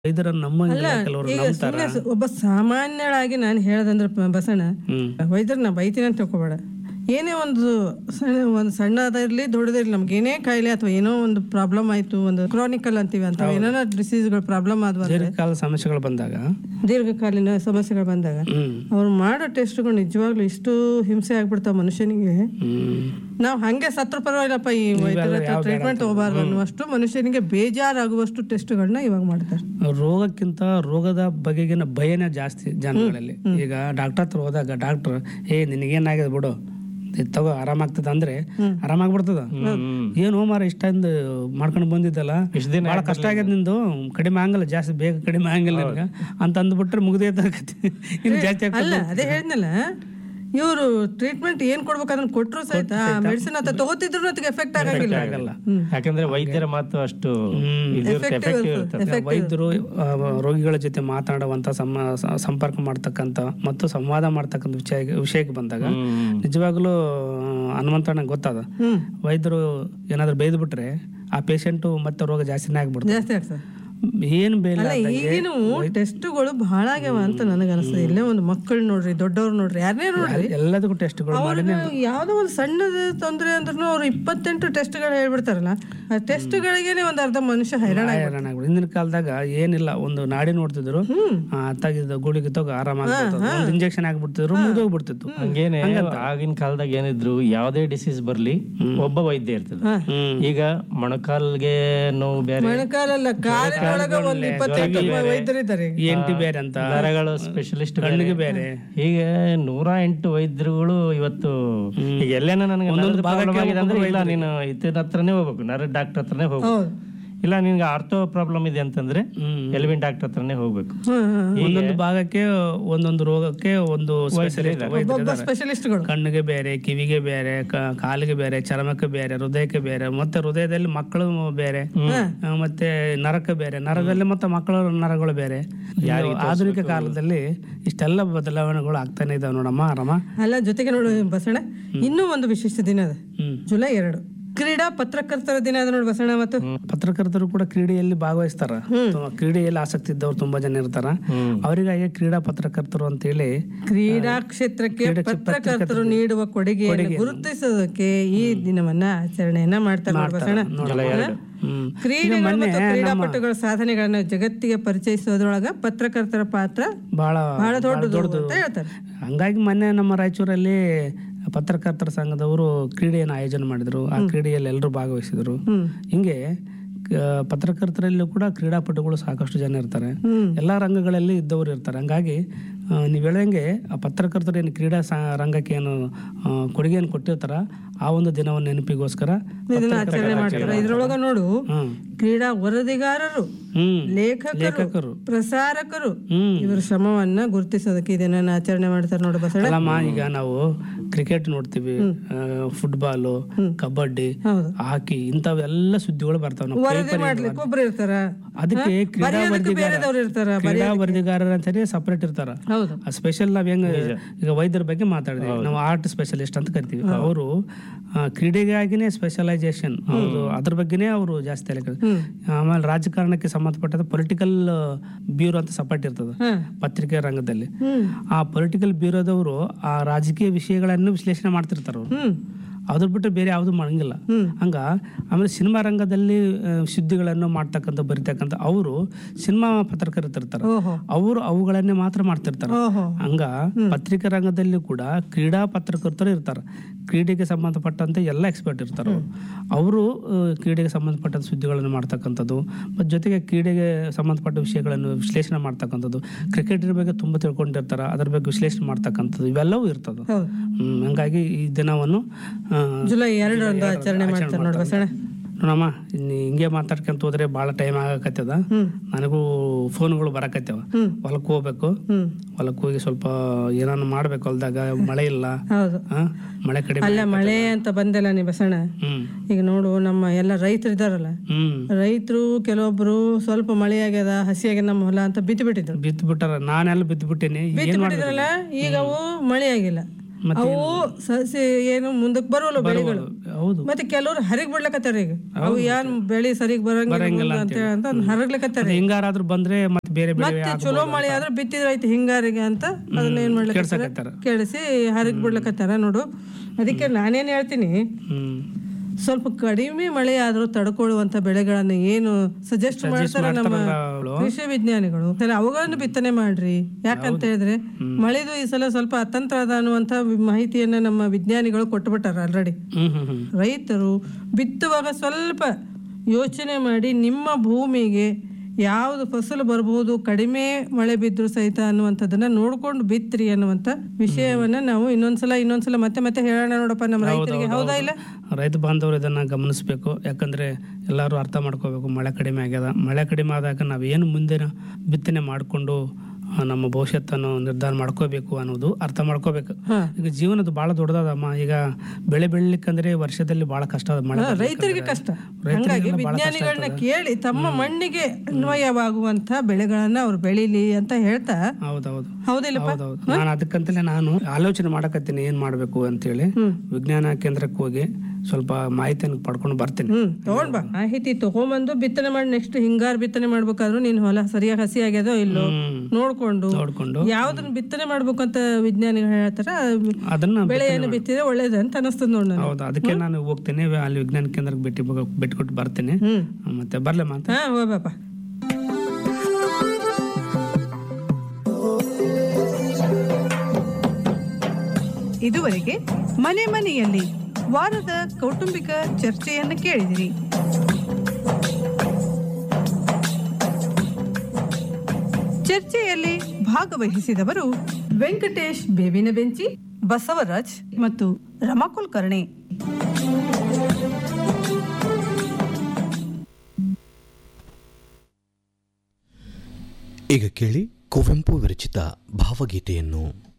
ಇದರ ನಮ್ಮ ಕೆಲವರು ಈಗ ನಂಬ್ತಾರ ಸುಮ್ನೆ ಸ- ಒಬ್ಬ ಸಾಮಾನ್ಯಳಾಗಿ ನಾನು ಹೇಳದಂದ್ರೆ ಪ- ಬಸಣ್ಣ ಹ್ಮ್ ವೈದ್ಯರನ್ನ ಬೈತೀನಿ ಅಂತ ತಿಳ್ಕೊಬೇಡ ಏನೇ ಒಂದು ಸಣ್ಣ ಒಂದು ಸಣ್ಣದಿರಲಿ ದೊಡ್ಡದಿರಲಿ ನಮ್ಗೆ ಏನೇ ಕಾಯಿಲೆ ಅಥವಾ ಏನೋ ಒಂದು ಪ್ರಾಬ್ಲಮ್ ಆಯ್ತು ಒಂದು ಕ್ರಾನಿಕಲ್ ಅಂತೀವಿ ಅಂತ ಏನಾರ ಡಿಸೀಸ್ಗಳು ಪ್ರಾಬ್ಲಮ್ ಆದ್ವು ಅಂದ್ರೆ ದೀರ್ಘಕಾಲ ಸಮಸ್ಯೆಗಳು ಬಂದಾಗ ದೀರ್ಘಕಾಲೀನ ಸಮಸ್ಯೆಗಳು ಬಂದಾಗ ಹ್ಮ್ ಅವ್ರು ಮಾಡೋ ಟೆಸ್ಟ್ಗಳು ನಿಜವಾಗ್ಲೂ ಇಷ್ಟು ಹಿಂಸೆ ಆಗ್ಬಿಡ್ತಾವ ಮನುಷ್ಯನಿಗೆ ಹ್ಮ್ ನಾವು ಹಂಗೆ ಸತ್ರ ಪರವಾಗಿಲ್ಲಪ್ಪ ಈ ವೈದ್ಯರ ಹತ್ರ ಟ್ರೀಟ್ಮೆಂಟ್ ತಗೋಬಾರ್ದು ಅನ್ನುವಷ್ಟು ಮನುಷ್ಯನಿಗೆ ಬೇಜಾರಾಗುವಷ್ಟು ಟೆಸ್ಟ್ಗಳನ್ನ ಇವಾಗ ಮಾಡ್ತಾರೆ ರೋಗಕ್ಕಿಂತ ರೋಗದ ಬಗೆಗಿನ ಭಯನೇ ಜಾಸ್ತಿ ಜನಗಳಲ್ಲಿ ಈಗ ಡಾಕ್ಟರ್ ಹತ್ರ ಹೋದಾಗ ಡಾಕ್ಟರ್ ಏ ನಿನಗೇನಾಗಿದೆ ಬಿಡು ಇದ್ ತಗೋ ಆರಾಮಾಗ್ತದ ಅಂದ್ರೆ ಆರಾಮಾಗ್ಬಿಡ್ತದ ಏನು ಮಾರ ಇಷ್ಟೊಂದು ಮಾಡ್ಕೊಂಡು ಬಂದಿದ್ದಲ್ಲ ಬಹಳ ಕಷ್ಟ ಆಗ್ಯದ ನಿಂದು ಕಡಿಮೆ ಆಗಲ್ಲ ಜಾಸ್ತಿ ಬೇಗ ಕಡಿಮೆ ಆಗಂಗಿಲ್ಲ ನಿನಗ ಅಂತ ಅಂದ್ಬಿಟ್ರೆ ಮುಗ್ದೇ ಇನ್ನು ಜಾಸ್ತಿ ಆಗ್ತದೆ ಅಲ್ಲ ಅದೇ ಹೇಳಿದ್ನಲ್ಲ ಇವರು ಟ್ರೀಟ್ಮೆಂಟ್ ಏನ್ ಕೊಡ್ಬೇಕು ಅದನ್ನ ಕೊಟ್ರು ಸಹಿತ ಮೆಡಿಸಿನ್ ಅಂತ ತಗೋತಿದ್ರು ಅದಕ್ಕೆ ಎಫೆಕ್ಟ್ ಆಗಂಗಿಲ್ಲ ಆಗಲ್ಲ ಯಾಕಂದ್ರೆ ವೈದ್ಯರ ಮಾತು ಅಷ್ಟು ಇದಿರುತ್ತೆ ಎಫೆಕ್ಟಿವ್ ಇರುತ್ತೆ ವೈದ್ಯರು ಆ, ರೋಗಿಗಳ ಜೊತೆ ಮಾತನಾಡುವಂತ ಸಮ ಸ- ಸಂಪರ್ಕ ಮಾಡ್ತಕ್ಕಂಥ ಮತ್ತು ಸಂವಾದ ಮಾಡ್ತಕ್ಕಂಥ ವಿಷಯ ವಿಷಯಕ್ಕೆ ಬಂದಾಗ ನಿಜವಾಗ್ಲೂ ಆ, ಹನುಮಂತಣ್ಣ ಗೊತ್ತದ ವೈದ್ಯರು ಏನಾದ್ರು ಬೈದು ಬಿಟ್ರೆ ಆ ಪೇಷಂಟು ಮತ್ತೆ ರೋಗ ಜಾಸ್ತಿನೇ ಆಗ್ಬಿಡ್ತದೆ ಜಾಸ್ತಿ ಆಗ್ತದೆ ಏನ್ ಬೇಡ ಅಲ್ಲ ಈಗಿನ ಟೆಸ್ಟ್ಗಳು ಬಹಳ ಆಗ್ಯಾವ ಅಂತ ನನಗೆ ಅನಿಸ್ತದೆ ಇಲ್ಲೇ ಒಂದು ಮಕ್ಕಳು ನೋಡ್ರಿ ದೊಡ್ಡವ್ರು ನೋಡ್ರಿ ಯಾರನ್ನೇ ನೋಡ್ರಿ ಎಲ್ಲದಕ್ಕೂ ಟೆಸ್ಟ್ಗಳು ಅವ್ರಿಗೆ ಯಾವ್ದೋ ಒಂದು ಸಣ್ಣದ ತೊಂದರೆ ಅಂದ್ರೂ ಅವ್ರು ಇಪ್ಪತ್ತೆಂಟು ಟೆಸ್ಟ್ಗಳು ಹೇಳ್ಬಿಡ್ತಾರಲ್ಲ ಆ ಟೆಸ್ಟ್ಗಳಿಗೇನೆ ಒಂದು ಅರ್ಧ ಮನುಷ್ಯ ಹೈರಾಣ ಹೈರಾಣ ಆಗ್ಬಿಡು. ಹಿಂದಿನ ಕಾಲದಾಗ ಏನಿಲ್ಲ ಒಂದು ನಾಡಿ ನೋಡ್ತಿದ್ರು ಅತ್ತಾಗಿದ್ದ ಗುಳಿಗೆ ತಗೋ ಆರಾಮಾಗ್ಬಿಡ್ತದೆ ಒಂದು ಇಂಜೆಕ್ಷನ್ ಆಗ್ಬಿಡ್ತಿದ್ರು ಮುಗಿದೋಗ್ಬಿಡ್ತಿತ್ತು ಹಂಗೇನೆ ಆಗಿನ ಕಾಲದಾಗ ಏನಿದ್ರು ಯಾವ್ದೇ ಡಿಸೀಸ್ ಬರ್ಲಿ ಒಬ್ಬ ವೈದ್ಯ ಇರ್ತದ ಈಗ ಮೊಣಕಾಲ್ಗೆ ನೋವು ಬೇರೆ ಮೊಣಕಾಲಲ್ಲ ಕಾಲಿನೊಳಗ ಒಂದು ಇಪ್ಪತ್ತೆಂಟು ವೈದ್ಯರಿದ್ದಾರೆ ಈಗ. ಎಂಟಿ ಬೇರೆ ಅಂತ ನರಗಳು ಸ್ಪೆಷಲಿಸ್ಟ್ ಕಣ್ಣಿಗೆ ಬೇರೆ ಹೀಗೆ ನೂರ ಎಂಟು ವೈದ್ಯರುಗಳು ಇವತ್ತು ಈಗ ಎಲ್ಲೇನ ನನಗೆ ನರದ ಪ್ರಾಬ್ಲಮ್ ಆಗಿದೆ ಅಂದ್ರೆ ಇಲ್ಲ ನೀನು ಇತರ ಹತ್ರನೇ ಹೋಗ್ಬೇಕು ನರ ಡಾಕ್ಟರ್ ಹತ್ರನೇ ಹೋಗ್ಬೇಕು ಹೌದು ಇಲ್ಲ ನಿನ್ಗೆ ಆರ್ಥೋ ಪ್ರಾಬ್ಲಮ್ ಇದೆ ಅಂತಂದ್ರೆ ಎಲ್ವಿನ್ ಡಾಕ್ಟರ್ ಹತ್ರನೇ ಹೋಗ್ಬೇಕು ಹ್ಮ್ ಹ್ಮ್ ಒಂದೊಂದು ಭಾಗಕ್ಕೆ ಒಂದೊಂದು ರೋಗಕ್ಕೆ ಒಂದು ಸ್ಪೆಷಲಿಸ್ಟ್ ಒಬ್ಬೊಬ್ಬ ಸ್ಪೆಷಲಿಸ್ಟ್ಗಳು ಕಣ್ಣಿಗೆ ಬೇರೆ ಕಿವಿಗೆ ಬೇರೆ ಕ- ಕಾಲಿಗೆ ಬೇರೆ ಚರ್ಮಕ್ಕೆ ಬೇರೆ ಹೃದಯಕ್ಕೆ ಬೇರೆ ಮತ್ತೆ ಹೃದಯದಲ್ಲಿ ಮಕ್ಕಳು ಬೇರೆ ಆ, ಮತ್ತೆ ನರಕ್ಕೆ ಬೇರೆ ನರದಲ್ಲಿ ಮತ್ತೆ ಮಕ್ಕಳ ನರಗಳು ಬೇರೆ ಇದು ಆಧುನಿಕ ಕಾಲದಲ್ಲಿ ಇಷ್ಟೆಲ್ಲ ಬದಲಾವಣೆಗಳು ಆಗ್ತಾನೆ ಇದಾವೆ ನೋಡಮ್ಮ ಆರಾಮ ಅಲ್ಲ ಜೊತೆಗೆ ನೋಡು ಬಸಣ್ಣ ಇನ್ನೂ ಒಂದು ವಿಶಿಷ್ಟ ದಿನ ಅದ ಹ್ಮ್ ಜುಲೈ ಎರಡು ಕ್ರೀಡಾ ಪತ್ರಕರ್ತರ ದಿನ ಅದ ನೋಡಿ ಬಸಣ್ಣ ಮತ್ತು ಪತ್ರಕರ್ತರು ಕೂಡ ಕ್ರೀಡೆಯಲ್ಲಿ ಭಾಗವಹಿಸ್ತಾರ ತು- ಕ್ರೀಡೆಯಲ್ಲಿ ಆಸಕ್ತಿ ಇದ್ದವ್ರು ತುಂಬಾ ಜನ ಇರ್ತಾರ ಅವರಿಗಾಗಿ ಕ್ರೀಡಾ ಪತ್ರಕರ್ತರು ಅಂತೇಳಿ ಕ್ರೀಡಾ ಕ್ಷೇತ್ರಕ್ಕೆ ಪತ್ರಕರ್ತರು ನೀಡುವ ಕೊಡುಗೆಯನ್ನು ಗುರುತಿಸೋದಕ್ಕೆ ಈ ದಿನವನ್ನ ಆಚರಣೆಯನ್ನ ಮಾಡ್ತಾರೆ ನೋಡಿ ಬಸಣ್ಣ ಹ್ಮ್ ಕ್ರೀಡೆಗಳು ಮತ್ತು ಕ್ರೀಡಾಪಟುಗಳ ಸಾಧನೆಗಳನ್ನ ಜಗತ್ತಿಗೆ ಪರಿಚಯಿಸೋದ್ರೊಳಗ ಪತ್ರಕರ್ತರ ಪಾತ್ರ ಬಹಳ ಬಹಳ ದೊಡ್ಡದು ಅಂತ ಹೇಳ್ತಾರೆ ಹಂಗಾಗಿ ಮೊನ್ನೆ ನಮ್ಮ ರಾಯಚೂರಲ್ಲಿ ಪತ್ರಕರ್ತರ ಸಂಘದವರು ಕ್ರೀಡೆಯನ್ನು ಆಯೋಜನೆ ಮಾಡಿದ್ರು ಆ ಕ್ರೀಡೆಯಲ್ಲಿ ಎಲ್ಲರೂ ಭಾಗವಹಿಸಿದ್ರು ಹ್ಮ್ ಹಿಂಗೆ ಕ- ಪತ್ರಕರ್ತರಲ್ಲೂ ಕೂಡ ಕ್ರೀಡಾಪಟುಗಳು ಸಾಕಷ್ಟು ಜನ ಇರ್ತಾರೆ ಹ್ಮ್ ಎಲ್ಲ ರಂಗಗಳಲ್ಲಿ ಇದ್ದವರು ಇರ್ತಾರೆ ಹಂಗಾಗಿ ಆ, ನೀವು ಹೇಳಂಗೆ ಆ ಪತ್ರಕರ್ತರು ಏನು ಕ್ರೀಡಾ ಸಾ ರಂಗಕ್ಕೆ ಏನು ಆ, ಕೊಡುಗೆಯನ್ನು ಕೊಟ್ಟಿರ್ತಾರ ಆ ಒಂದು ದಿನವನ್ನು ನೆನಪಿಗೋಸ್ಕರ ಇದನ್ನ ಆಚರಣೆ ಮಾಡ್ತಾರೆ ಇದ್ರೊಳಗ ನೋಡು ಹ್ಮ್ ಕ್ರೀಡಾ ವರದಿಗಾರರು ಹ್ಮ್ ಲೇಖಕರು ಲೇಖಕರು ಪ್ರಸಾರಕರು ಹ್ಮ್ ಇವರ ಶ್ರಮವನ್ನ ಗುರುತಿಸೋದಕ್ಕೆ ಇದನ್ನ ಆಚರಣೆ ಮಾಡ್ತಾರೆ ನೋಡು ಬಸಣ್ಣ ಅಲ್ಲಮ್ಮ ಈಗ ನಾವು ಕ್ರಿಕೆಟ್ ನೋಡ್ತೀವಿ ಫುಟ್ಬಾಲು ಕಬಡ್ಡಿ ಹೌದು ಹಾಕಿ ಇಂಥವೆಲ್ಲ ಸುದ್ದಿಗಳು ಬರ್ತಾವ ನಾವು ವರದಿ ಮಾಡ್ಲಿಕ್ಕೆ ಒಬ್ರು ಇರ್ತಾರ ಅದಕ್ಕೆ ಕ್ರೀಡಾ ಬರೆಯೋದಕ್ಕೆ ವರದಿಗಾರ ಬೇರೆದವ್ರು ಇರ್ತಾರ ಕ್ರೀಡಾ ವರದಿಗಾರರ ಅಂತಾನೆ ಸಪರೇಟ್ ಇರ್ತಾರ ಹೌದು ಸ್ಪೆಷಲ್ ನಾವ್ ಹೆಂಗ ಈಗ ವೈದ್ಯರ ಬಗ್ಗೆ ಮಾತಾಡಿದ್ವಿ ನಾವು ಆರ್ಟ್ ಸ್ಪೆಷಲಿಸ್ಟ್ ಅಂತ ಕರಿತೀವಿ ಅವರು ಕ್ರೀಡೆಗಾಗಿನೇ ಸ್ಪೆಷಲೈಸೇಷನ್ ಹೌದು ಅದ್ರ ಬಗ್ಗೆನೇ ಅವರು ಜಾಸ್ತಿ ತಲೆ ಕೆಡ್ಸ್- ಆಮೇಲೆ ರಾಜಕಾರಣಕ್ಕೆ ಸಂಬಂಧಪಟ್ಟದ ಪೊಲಿಟಿಕಲ್ ಬ್ಯೂರೋ ಅಂತ ಸಪರೇಟ್ ಇರ್ತದೆ ಹ ಪತ್ರಿಕೆ ರಂಗದಲ್ಲಿ ಹ್ಮ್ ಆ ಪೊಲಿಟಿಕಲ್ ಬ್ಯೂರೋದವರು ಆ ರಾಜಕೀಯ ವಿಷಯಗಳನ್ನು ವಿಶ್ಲೇಷಣೆ ಮಾಡ್ತಿರ್ತಾರ ಅವ್ರು ಹ್ಮ್ ಅದ್ರ ಬಿಟ್ಟು ಬೇರೆ ಯಾವುದು ಮಾಡಂಗಿಲ್ಲ ಹ್ಮ್. ಹಂಗ ಆಮೇಲೆ ಸಿನಿಮಾ ರಂಗದಲ್ಲಿ ಆ, ಸುದ್ದಿಗಳನ್ನು ಮಾಡ್ತಕ್ಕಂಥ ಬರಿತಕ್ಕಂಥ ಅವರು ಸಿನಿಮಾ ಪತ್ರಕರ್ತರಿರ್ತಾರ ಓಹೋ ಅವರು ಅವುಗಳನ್ನೇ ಮಾತ್ರ ಮಾಡ್ತಿರ್ತಾರ ಓಹೋ ಹಂಗ ಪತ್ರಿಕಾ ರಂಗದಲ್ಲಿ ಕೂಡ ಕ್ರೀಡಾ ಪತ್ರಕರ್ತರು ಇರ್ತಾರ ಕ್ರೀಡೆಗೆ ಸಂಬಂಧಪಟ್ಟಂತೆ ಎಲ್ಲ ಎಕ್ಸ್ಪರ್ಟ್ ಇರ್ತಾರ ಅವರು ಅವರು ಆ, ಕ್ರೀಡೆಗೆ ಸಂಬಂಧಪಟ್ಟ ಸುದ್ದಿಗಳನ್ನು ಮಾಡ್ತಕ್ಕಂಥದ್ದು ಮತ್ತು ಜೊತೆಗೆ ಕ್ರೀಡೆಗೆ ಸಂಬಂಧಪಟ್ಟ ವಿಷಯಗಳನ್ನು ವಿಶ್ಲೇಷಣೆ ಮಾಡ್ತಕ್ಕಂಥದ್ದು ಕ್ರಿಕೆಟಿನ ಬಗ್ಗೆ ತುಂಬ ತಿಳ್ಕೊಂಡಿರ್ತಾರ ಅದ್ರ ಬಗ್ಗೆ ವಿಶ್ಲೇಷಣೆ ಮಾಡ್ತಕ್ಕಂಥದ್ದು ಇವೆಲ್ಲವೂ ಇರ್ತದೆ ಹೌದು ಹ್ಮ್, ಹಂಗಾಗಿ ಈ ದಿನವನ್ನು ಆ, ಜುಲೈ ಎರಡರಂದು ಆಚರಣೆ ಮಾಡ್ತಾರೆ ನೋಡಿ ಬಸಣ್ಣ ನೋಡಮ್ಮ ಇನ್ನು ಹಿಂಗೆ ಮಾತಾಡ್ಕೊಂತ ಹೋದ್ರೆ ಭಾಳ ಟೈಮ್ ಆಗಕತ್ತದ ಹ್ಮ್ ನನಗೂ ಫೋನ್ಗಳು ಬರಕತ್ತವ ಹ್ಮ್ ಹೊಲಕ್ಕೆ ಹೋಗ್ಬೇಕು ಹ್ಮ್ ಹೊಲಕ್ಕೆ ಹೋಗಿ ಸ್ವಲ್ಪ ಏನಾನ ಮಾಡ್ಬೇಕು ಹೊಲ್ದಾಗ ಮಳೆ ಇಲ್ಲ ಹೌದು ಆ, ಮಳೆ ಕಡಿಮೆ ಅಲ್ಲ ಮಳೆ ಅಂತ ಬಂದಲ್ಲ ನೀ ಬಸಣ್ಣ ಹ್ಮ್ ಈಗ ನೋಡು ನಮ್ಮ ಎಲ್ಲ ರೈತರು ಇದಾರಲ್ಲ ಹ್ಮ್ ರೈತರು ಕೆಲವೊಬ್ರು ಸ್ವಲ್ಪ ಮಳೆ ಆಗ್ಯದ ಹಸಿ ಆಗ್ಯದ ನಮ್ಮ ಹೊಲ ಅಂತ ಬಿತ್ತು ಬಿಟ್ಟಿದ್ರು ಬಿತ್ತು ಬಿಟ್ಟಾರ ನಾನೆಲ್ಲ ಬಿತ್ತು ಬಿಟ್ಟೇನಿ ಬಿತ್ತು ಬಿಟ್ಟಿದ್ರಲ್ಲ ಈಗ ಅವು ಮಳೆ ಆಗಿಲ್ಲ ಅವು ಸಸಿ ಏನು ಮುಂದಕ್ಕೆ ಬರೋಲ್ಲ ಬೆಳೆಗಳು ಹೌದು ಮತ್ತೆ ಕೆಲವ್ರು ಹರಿಗ್ ಬಿಡ್ಲಕತ್ತಾರ ಈಗ ಅವು ಏನ್ ಬೆಳಿ ಸರಿಗ್ ಬರಂಗಿಲ್ಲ ಅಂತ ಹೇಳಿ ಅಂತ ಹರಗ್ಲಕತ್ತಾರ ಮತ್ತೆ ಹಿಂಗಾರಾದ್ರೂ ಬಂದ್ರೆ ಮತ್ತೆ ಬೇರೆ ಬೆಳೆ ಮತ್ತೆ ಚಲೋ ಮಳೆ ಆದ್ರೆ ಬಿತ್ತಿದ್ರೈತಿ ಹಿಂಗಾರಿಗೆ ಅಂತ ಅದನ್ನ ಏನ್ ಮಾಡ್ಲಕತ್ತಾರ ಕೆಡ್ಸಕತ್ತಾರ. ಕೇಳಿಸಿ ಹರಿಗ್ ಬಿಡ್ಲಕತ್ತಾರ ನೋಡು ಅದಕ್ಕೆ ನಾನೇನ್ ಹೇಳ್ತೀನಿ ಹ್ಮ್ ಸ್ವಲ್ಪ ಕಡಿಮೆ ಮಳೆ ಆದ್ರೂ ತಡ್ಕೊಳ್ಳುವಂತ ಬೆಳೆಗಳನ್ನ ಏನು ಸಜೆಸ್ಟ್ ಮಾಡ್ತಾರೆ ನಮ್ಮ ಅವ್ಳು. ಕೃಷಿ ವಿಜ್ಞಾನಿಗಳು ಸರಿ ಅವುಗಳನ್ನು ಬಿತ್ತನೆ ಮಾಡ್ರಿ ಯಾಕಂತ ಹೇಳಿದ್ರೆ ಮಳೆದು ಈ ಸಲ ಸ್ವಲ್ಪ ಅತಂತ್ರ ಅದ ಅನ್ನುವಂತ ಮಾಹಿತಿಯನ್ನ ನಮ್ಮ ವಿಜ್ಞಾನಿಗಳು ಕೊಟ್ಟುಬಿಟ್ಟಾರ ಆಲ್ರೆಡಿ ಹ್ಮ್ ಹ್ಮ್ ಹ್ಮ್ ರೈತರು ಬಿತ್ತುವಾಗ ಸ್ವಲ್ಪ ಯೋಚನೆ ಮಾಡಿ ನಿಮ್ಮ ಭೂಮಿಗೆ ಯಾವುದು ಫಸಲು ಬರ್ಬೋದು ಕಡಿಮೆ ಮಳೆ ಬಿದ್ದರೂ ಸಹಿತ ಅನ್ನುವಂಥದ್ದನ್ನ ನೋಡ್ಕೊಂಡು ಬಿತ್ರಿ ಅನ್ನುವಂಥ ವಿಷಯವನ್ನ ನಾವು ಇನ್ನೊಂದ್ಸಲ ಇನ್ನೊಂದ್ಸಲ ಮತ್ತೆ ಮತ್ತೆ ಹೇಳೋಣ ನೋಡಪ್ಪ ನಮ್ಮ ರೈತರಿಗೆ ಹೌದಾ ಇಲ್ಲ ರೈತ ಬಾಂಧವರು ಇದನ್ನ ಗಮನಿಸಬೇಕು ಯಾಕಂದ್ರೆ ಎಲ್ಲರೂ ಅರ್ಥ ಮಾಡ್ಕೋಬೇಕು ಮಳೆ ಕಡಿಮೆ ಆಗ್ಯದ ಮಳೆ ಕಡಿಮೆ ಆದಾಗ ನಾವೇನು ಮುಂದಿನ ಬಿತ್ತನೆ ಮಾಡಿಕೊಂಡು ನಮ್ಮ ಭವಿಷ್ಯತ್ತನ್ನು ನಿರ್ಧಾರ ಮಾಡ್ಕೋಬೇಕು ಅನ್ನೋದು ಅರ್ಥ ಮಾಡ್ಕೋಬೇಕು ಈಗ ಜೀವನದ ಬಹಳ ದೊಡ್ಡದಮ್ಮ ಈಗ ಬೆಳೆ ಬೆಳಿಲಿಕ್ಕಂದ್ರೆ ವರ್ಷದಲ್ಲಿ ಬಹಳ ಕಷ್ಟ ಅದ ಮಳೆ ಬರ್ಲಿಕ್ಕೆ. ರೈತರಿಗೆ ಕಷ್ಟ ಹಂಗಾಗಿ ವಿಜ್ಞಾನಿಗಳನ್ನ ಕೇಳಿ ತಮ್ಮ ಮಣ್ಣಿಗೆ ಅನ್ವಯವಾಗುವಂತ ಬೆಳೆಗಳನ್ನ ಅವ್ರು ಬೆಳೀಲಿ ಅಂತ ಹೇಳ್ತಾ ಹೌದೌದು ಹೌದಿಲ್ಲಪ್ಪ ಹೌದೌದು ನಾನು ಅದಕ್ಕಂತಲೇ ನಾನು ಆಲೋಚನೆ ಮಾಡಕತ್ತೀನಿ ಏನ್ ಮಾಡ್ಬೇಕು ಅಂತೇಳಿ ವಿಜ್ಞಾನ ಕೇಂದ್ರಕ್ಕೆ ಹೋಗಿ ಸ್ವಲ್ಪ ಮಾಹಿತಿಯನ್ನು ಪಡ್ಕೊಂಡು ಬರ್ತೀನಿ ಹ್ಮ್ ತಗೊಂಡ್ ಬಾ ಮಾಹಿತಿ ತಗೊಂಬಂದು ಬಿತ್ತನೆ ಮಾಡಿ ನೆಕ್ಸ್ಟ್ ಹಿಂಗಾರು ಬಿತ್ತನೆ ಮಾಡ್ಬೇಕಾದ್ರೂ ನೀನ್ ಹೊಲ ಸರಿಯಾಗಿ ಹಸಿ ಆಗ್ಯದೋ ಇಲ್ಲೋ ಹ್ಮ್. ನೋಡ್ಕೊಂಡು ನೋಡ್ಕೊಂಡು ಯಾವ್ದನ್ನ ಬಿತ್ತನೆ ಮಾಡ್ಬೇಕು ಅಂತ ವಿಜ್ಞಾನಿಗಳು ಹೇಳ್ತಾರ ಅದನ್ನ ಬೆಳೆಯನ್ನು ಬಿತ್ತಿದ್ರೆ ಒಳ್ಳೇದು ಅಂತ ಅನಿಸ್ತದ ನೋಡ್ ನಾನು ಹೌದು ಅದಕ್ಕೆ ನಾನು ಹೋಗ್ತೇನೆ ಅಲ್ಲಿ ವಿಜ್ಞಾನ ಕೇಂದ್ರಕ್ಕೆ ಭೇಟಿ ಬಿಟ್ಕೊಟ್ಟು ಬರ್ತೀನಿ ಹ್ಮ್ ಮತ್ತೆ ಬರ್ಲೆ ಮಾತ ಹಾ ಹೋಗ್ಬಾಪ ಇದುವರೆಗೆ ಮನೆ ಮನೆಯಲ್ಲಿ ವಾರದ ಕೌಟುಂಬಿಕ ಚರ್ಚೆಯನ್ನು ಕೇಳಿದಿರಿ ಚರ್ಚೆಯಲ್ಲಿ ಭಾಗವಹಿಸಿದವರು ವೆಂಕಟೇಶ್ ಬೇವಿನ ಬೆಂಚಿ ಬಸವರಾಜ್ ಮತ್ತು ರಮಾ ಕುಲಕರ್ಣಿ ಈಗ ಕೇಳಿ ಕುವೆಂಪು ವಿರಚಿತ ಭಾವಗೀತೆಯನ್ನು